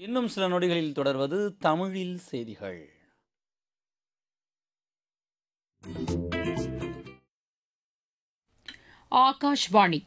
இன்னும் சில நொடிகளில் தொடர்வது தமிழில் செய்திகள் ஆகாஷ்வாணி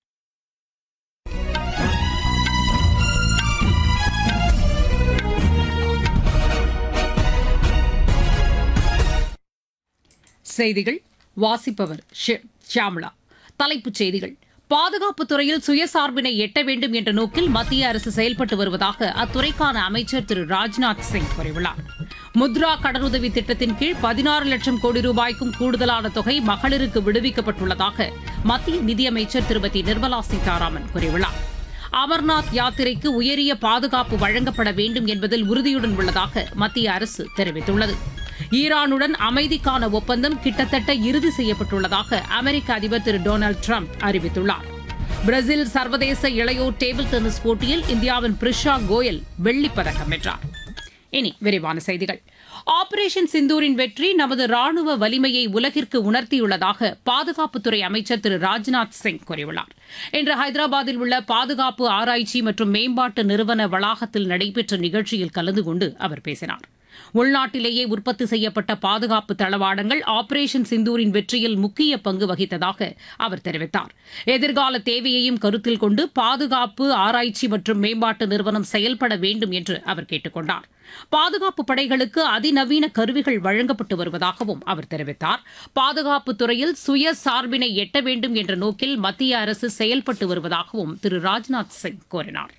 செய்திகள் வாசிப்பவர் ஷி- ஷியாமளா தலைப்புச் செய்திகள் பாதுகாப்புத் துறையில் சுயசார்பினை எட்ட வேண்டும் என்ற நோக்கில் மத்திய அரசு செயல்பட்டு வருவதாக அத்துறைக்கான அமைச்சர் திரு ராஜ்நாத் சிங் கூறியுள்ளார் முத்ரா கடனுதவி திட்டத்தின் கீழ் பதினாறு லட்சம் கோடி ரூபாய்க்கும் கூடுதலான தொகை மகளிருக்கு விடுவிக்கப்பட்டுள்ளதாக மத்திய நிதியமைச்சர் திருமதி நிர்மலா சீதாராமன் கூறியுள்ளார் அமர்நாத் யாத்திரைக்கு உயரிய பாதுகாப்பு வழங்கப்பட வேண்டும் என்பதில் உறுதியுடன் உள்ளதாக மத்திய அரசு தெரிவித்துள்ளது ஈரானுடன் அமைதிக்கான ஒப்பந்தம் கிட்டத்தட்ட இறுதி செய்யப்பட்டுள்ளதாக அமெரிக்க அதிபர் திரு டொனால்டு ட்ரம்ப் அறிவித்துள்ளார் பிரேசில் சர்வதேச இளையோர் டேபிள் டென்னிஸ் போட்டியில் இந்தியாவின் பிரிஷா கோயல் வெள்ளிப் பதக்கம் வென்றார் இனி விரிவான செய்திகள் ஆபரேஷன் சிந்தூரின் வெற்றி நமது ராணுவ வலிமையை உலகிற்கு உணர்த்தியுள்ளதாக பாதுகாப்புத்துறை அமைச்சர் திரு ராஜ்நாத் சிங் கூறியுள்ளார் இன்று ஹைதராபாத்தில் உள்ள பாதுகாப்பு ஆராய்ச்சி மற்றும் மேம்பாட்டு நிறுவன வளாகத்தில் நடைபெற்ற நிகழ்ச்சியில் கலந்து கொண்டு அவர் பேசினார் உள்நாட்டிலேயே உற்பத்தி செய்யப்பட்ட பாதுகாப்பு தளவாடங்கள் ஆபரேஷன் சிந்தூரின் வெற்றியில் முக்கிய பங்கு வகித்ததாக அவர் தெரிவித்தார் எதிர்கால தேவையையும் கருத்தில் கொண்டு பாதுகாப்பு ஆராய்ச்சி மற்றும் மேம்பாட்டு நிறுவனம் செயல்பட வேண்டும் என்று அவர் கேட்டுக் கொண்டார் பாதுகாப்பு படைகளுக்கு அதிநவீன கருவிகள் வழங்கப்பட்டு வருவதாகவும் அவர் தெரிவித்தார் பாதுகாப்பு துறையில் சுய சார்பினை எட்ட வேண்டும் என்ற நோக்கில் மத்திய அரசு செயல்பட்டு வருவதாகவும் திரு ராஜ்நாத் சிங் கூறினார்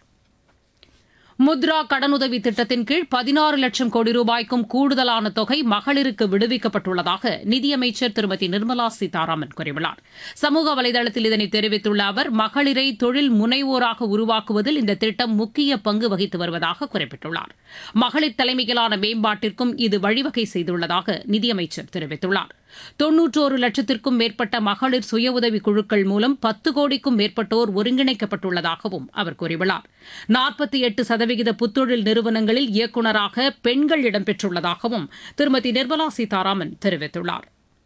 முத்ரா கடனுதவி திட்டத்தின் கீழ் பதினாறு லட்சம் கோடி ரூபாய்க்கும் கூடுதலான தொகை மகளிருக்கு விடுவிக்கப்பட்டுள்ளதாக நிதியமைச்சர் திருமதி நிர்மலா சீதாராமன் கூறியுள்ளார் சமூக வலைதளத்தில் இதனை தெரிவித்துள்ள அவர் மகளிரை தொழில் முனைவோராக உருவாக்குவதில் இந்த திட்டம் முக்கிய பங்கு வகித்து வருவதாக குறிப்பிட்டுள்ளார் மகளிர் தலைமையிலான மேம்பாட்டிற்கும் இது வழிவகை செய்துள்ளதாக நிதியமைச்சர் தெரிவித்துள்ளார் தொன்னூற்றோரு லட்சத்திற்கும் மேற்பட்ட மகளிர் சுய உதவி குழுக்கள் மூலம் பத்து கோடிக்கும் மேற்பட்டோர் ஒருங்கிணைக்கப்பட்டுள்ளதாகவும் அவர் கூறியுள்ளார் நாற்பத்தி எட்டு சதவிகித புத்தொழில் நிறுவனங்களில் இயக்குநராக பெண்கள் இடம்பெற்றுள்ளதாகவும் திருமதி நிர்மலா சீதாராமன் தெரிவித்துள்ளார்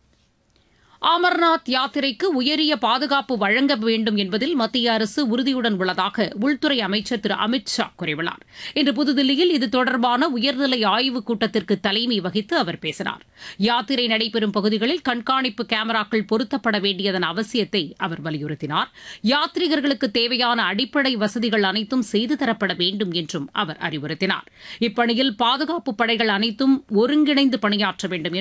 அமர்நாத் யாத்திரைக்கு உயரிய பாதுகாப்பு வழங்க வேண்டும் என்பதில் மத்திய அரசு உறுதியுடன் உள்ளதாக உள்துறை அமைச்சர் திரு அமித் ஷா கூறியுள்ளார் இன்று புதுதில்லியில் இது தொடர்பான உயர்நிலை ஆய்வுக் கூட்டத்திற்கு தலைமை வகித்து அவர் பேசினார் யாத்திரை நடைபெறும் பகுதிகளில் கண்காணிப்பு கேமராக்கள் பொருத்தப்பட வேண்டியதன் அவசியத்தை அவர் வலியுறுத்தினார் யாத்ரீகர்களுக்கு தேவையான அடிப்படை வசதிகள் அனைத்தும் செய்து தரப்பட வேண்டும் என்றும் அவர் அறிவுறுத்தினார் இப்பணியில் பாதுகாப்பு படைகள் அனைத்தும் ஒருங்கிணைந்து பணியாற்ற வேண்டும்